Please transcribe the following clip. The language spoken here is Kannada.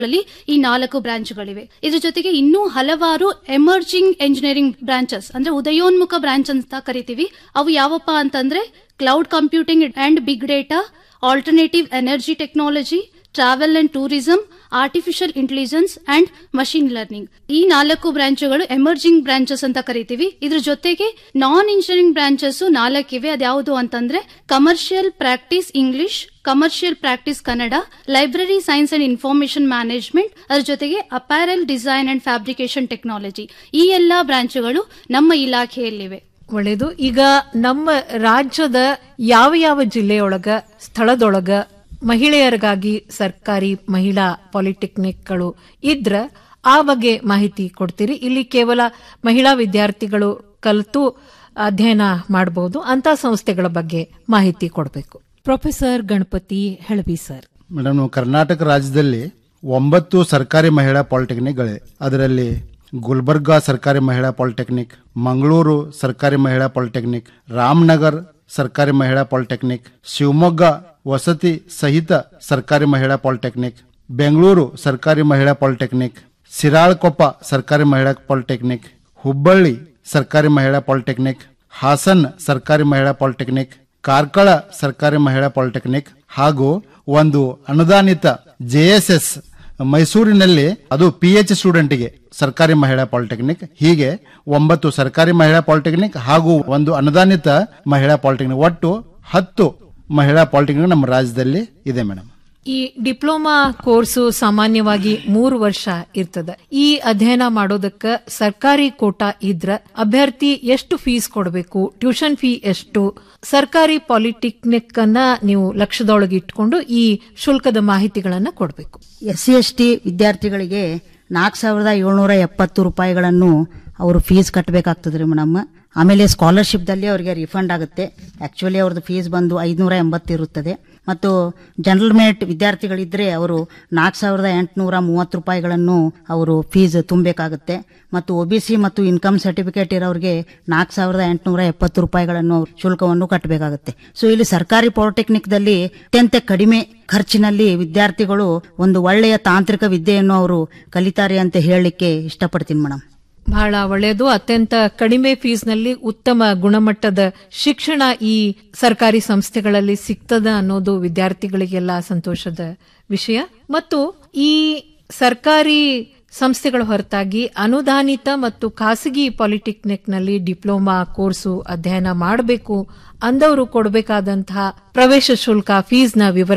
ಗಳಲ್ಲಿ ಈ ನಾಲ್ಕು ಬ್ರಾಂಚ್ಗಳಿವೆ ಇದ್ರ ಜೊತೆಗೆ ಇನ್ನೂ ಹಲವಾರು ಎಮರ್ಜಿಂಗ್ ಎಂಜಿನಿಯರಿಂಗ್ ಬ್ರಾಂಚಸ್ ಅಂದ್ರೆ ಉದಯೋನ್ಮುಖ ಬ್ರಾಂಚ್ ಅಂತ ಕರಿತೀವಿ ಅವು ಯಾವಪ್ಪ ಅಂತಂದ್ರೆ cloud computing and big data alternative energy technology travel and tourism artificial intelligence and machine learning ಈ ನಾಲ್ಕು ಬ್ರಾಂಚ್ಗಳು ಎಮರ್ಜಿಂಗ್ ಬ್ರಾಂಚಸ್ ಅಂತ ಕರಿತೀವಿ ಇದ್ರ ಜೊತೆಗೆ ನಾನ್ ಇಂಜಿನಿಯರಿಂಗ್ ಬ್ರಾಂಚಸ್ ನಾಲ್ಕಿವೆ ಅದ್ಯಾವುದು ಅಂತಂದ್ರೆ commercial practice English commercial practice Kannada library science and information management ಅದ್ರ ಜೊತೆಗೆ apparel design and fabrication technology ಈ ಎಲ್ಲಾ ಬ್ರಾಂಚ್ಗಳು ನಮ್ಮ ಇಲಾಖೆಯಲ್ಲಿವೆ ಒಳ್ಳೇದು ಈಗ ನಮ್ಮ ರಾಜ್ಯದ ಯಾವ ಯಾವ ಜಿಲ್ಲೆಯೊಳಗ ಸ್ಥಳದೊಳಗ ಮಹಿಳೆಯರಿಗಾಗಿ ಸರ್ಕಾರಿ ಮಹಿಳಾ ಪಾಲಿಟೆಕ್ನಿಕ್ಗಳು ಇದ್ರ ಆ ಬಗ್ಗೆ ಮಾಹಿತಿ ಕೊಡ್ತೀರಿ ಇಲ್ಲಿ ಕೇವಲ ಮಹಿಳಾ ವಿದ್ಯಾರ್ಥಿಗಳು ಕಲಿತು ಅಧ್ಯಯನ ಮಾಡಬಹುದು ಅಂತ ಸಂಸ್ಥೆಗಳ ಬಗ್ಗೆ ಮಾಹಿತಿ ಕೊಡಬೇಕು professor Ganapati Helavi sir madam ನಾವು ಕರ್ನಾಟಕ ರಾಜ್ಯದಲ್ಲಿ ಒಂಬತ್ತು ಸರ್ಕಾರಿ ಮಹಿಳಾ ಪಾಲಿಟೆಕ್ನಿಕ್ಗಳಿವೆ ಅದರಲ್ಲಿ ಗುಲ್ಬರ್ಗಾ ಸರ್ಕಾರಿ ಮಹಿಳಾ ಪಾಲಿಟೆಕ್ನಿಕ್ ಮಂಗಳೂರು ಸರ್ಕಾರಿ ಮಹಿಳಾ ಪಾಲಿಟೆಕ್ನಿಕ್ ರಾಮನಗರ್ ಸರ್ಕಾರಿ ಮಹಿಳಾ ಪಾಲಿಟೆಕ್ನಿಕ್ ಶಿವಮೊಗ್ಗ ವಸತಿ ಸಹಿತ ಸರ್ಕಾರಿ ಮಹಿಳಾ ಪಾಲಿಟೆಕ್ನಿಕ್ ಬೆಂಗಳೂರು ಸರ್ಕಾರಿ ಮಹಿಳಾ ಪಾಲಿಟೆಕ್ನಿಕ್ ಸಿರಾಳಕೊಪ್ಪ ಸರ್ಕಾರಿ ಮಹಿಳಾ ಪಾಲಿಟೆಕ್ನಿಕ್ ಹುಬ್ಬಳ್ಳಿ ಸರ್ಕಾರಿ ಮಹಿಳಾ ಪಾಲಿಟೆಕ್ನಿಕ್ ಹಾಸನ್ ಸರ್ಕಾರಿ ಮಹಿಳಾ ಪಾಲಿಟೆಕ್ನಿಕ್ ಕಾರ್ಕಳ ಸರ್ಕಾರಿ ಮಹಿಳಾ ಪಾಲಿಟೆಕ್ನಿಕ್ ಹಾಗೂ ಒಂದು ಅನುದಾನಿತ ಜೆಎಸ್ಎಸ್ ಮೈಸೂರಿನಲ್ಲಿ ಅದು ಪಿ ಎಚ್ ಸ್ಟೂಡೆಂಟ್ಗೆ ಸರ್ಕಾರಿ ಮಹಿಳಾ ಪಾಲಿಟೆಕ್ನಿಕ್ ಹೀಗೆ ಒಂಬತ್ತು ಸರ್ಕಾರಿ ಮಹಿಳಾ ಪಾಲಿಟೆಕ್ನಿಕ್ ಹಾಗೂ ಒಂದು ಅನುದಾನಿತ ಮಹಿಳಾ ಪಾಲಿಟೆಕ್ನಿಕ್ ಒಟ್ಟು ಹತ್ತು ಮಹಿಳಾ ಪಾಲಿಟೆಕ್ನಿಕ್ ನಮ್ಮ ರಾಜ್ಯದಲ್ಲಿ ಇದೆ ಮೇಡಮ್ ಈ ಡಿಪ್ಲೊಮಾ ಕೋರ್ಸು ಸಾಮಾನ್ಯವಾಗಿ ಮೂರು ವರ್ಷ ಇರ್ತದ ಈ ಅಧ್ಯಯನ ಮಾಡೋದಕ್ಕ ಸರ್ಕಾರಿ ಕೋಟಾ ಇದ್ರ ಅಭ್ಯರ್ಥಿ ಎಷ್ಟು ಫೀಸ್ ಕೊಡಬೇಕು ಟ್ಯೂಷನ್ ಫೀ ಎಷ್ಟು ಸರ್ಕಾರಿ ಪಾಲಿಟೆಕ್ನಿಕ್ ಅನ್ನ ನೀವು ಲಕ್ಷದೊಳಗೆ ಇಟ್ಕೊಂಡು ಈ ಶುಲ್ಕದ ಮಾಹಿತಿಗಳನ್ನ ಕೊಡಬೇಕು ಎಸ್ ಸಿ ಎಸ್ ಟಿ ವಿದ್ಯಾರ್ಥಿಗಳಿಗೆ ನಾಲ್ಕು ಸಾವಿರದ ಏಳ್ನೂರ ಎಪ್ಪತ್ತು ರೂಪಾಯಿಗಳನ್ನು ಅವರು ಫೀಸ್ ಕಟ್ಟಬೇಕಾಗ್ತದೆ ರೀ ಮೇಡಮ್ ಆಮೇಲೆ ಸ್ಕಾಲರ್ಶಿಪ್ದಲ್ಲಿ ಅವರಿಗೆ ರಿಫಂಡ್ ಆಗುತ್ತೆ ಆಕ್ಚುಲಿ ಅವ್ರದ್ದು ಫೀಸ್ ಬಂದು ಐದುನೂರ ಎಂಬತ್ತು ಇರುತ್ತದೆ ಮತ್ತು ಜನರಲ್ ಮೆರಿಟ್ ವಿದ್ಯಾರ್ಥಿಗಳಿದ್ರೆ ಅವರು ನಾಲ್ಕು ಸಾವಿರದ ಎಂಟುನೂರ ಮೂವತ್ತು ರೂಪಾಯಿಗಳನ್ನು ಅವರು ಫೀಸ್ ತುಂಬಬೇಕಾಗುತ್ತೆ ಮತ್ತು ಒ ಬಿ ಸಿ ಮತ್ತು ಇನ್ಕಮ್ ಸರ್ಟಿಫಿಕೇಟ್ ಇರೋರಿಗೆ ನಾಲ್ಕು ಸಾವಿರದ ಎಂಟುನೂರ ಎಪ್ಪತ್ತು ರೂಪಾಯಿಗಳನ್ನು ಶುಲ್ಕವನ್ನು ಕಟ್ಟಬೇಕಾಗುತ್ತೆ ಸೊ ಇಲ್ಲಿ ಸರ್ಕಾರಿ ಪಾಲಿಟೆಕ್ನಿಕ್ದಲ್ಲಿ ಅತ್ಯಂತ ಕಡಿಮೆ ಖರ್ಚಿನಲ್ಲಿ ವಿದ್ಯಾರ್ಥಿಗಳು ಒಂದು ಒಳ್ಳೆಯ ತಾಂತ್ರಿಕ ವಿದ್ಯೆಯನ್ನು ಅವರು ಕಲಿತಾರೆ ಅಂತ ಹೇಳಲಿಕ್ಕೆ ಇಷ್ಟಪಡ್ತೀನಿ ಮೇಡಮ್ ಬಹಳ ಒಳ್ಳೆಯದು ಅತ್ಯಂತ ಕಡಿಮೆ ಫೀಸ್ನಲ್ಲಿ ಉತ್ತಮ ಗುಣಮಟ್ಟದ ಶಿಕ್ಷಣ ಈ ಸರ್ಕಾರಿ ಸಂಸ್ಥೆಗಳಲ್ಲಿ ಸಿಗ್ತದ ಅನ್ನೋದು ವಿದ್ಯಾರ್ಥಿಗಳಿಗೆಲ್ಲ ಸಂತೋಷದ ವಿಷಯ ಮತ್ತು ಈ ಸರ್ಕಾರಿ ಸಂಸ್ಥೆಗಳ ಹೊರತಾಗಿ ಅನುದಾನಿತ ಮತ್ತು ಖಾಸಗಿ ಪಾಲಿಟೆಕ್ನಿಕ್ನಲ್ಲಿ ಡಿಪ್ಲೊಮಾ ಕೋರ್ಸು ಅಧ್ಯಯನ ಮಾಡಬೇಕು ಅಂದವರು ಕೊಡಬೇಕಾದಂತಹ ಪ್ರವೇಶ ಶುಲ್ಕ ಫೀಸ್ನ ವಿವರ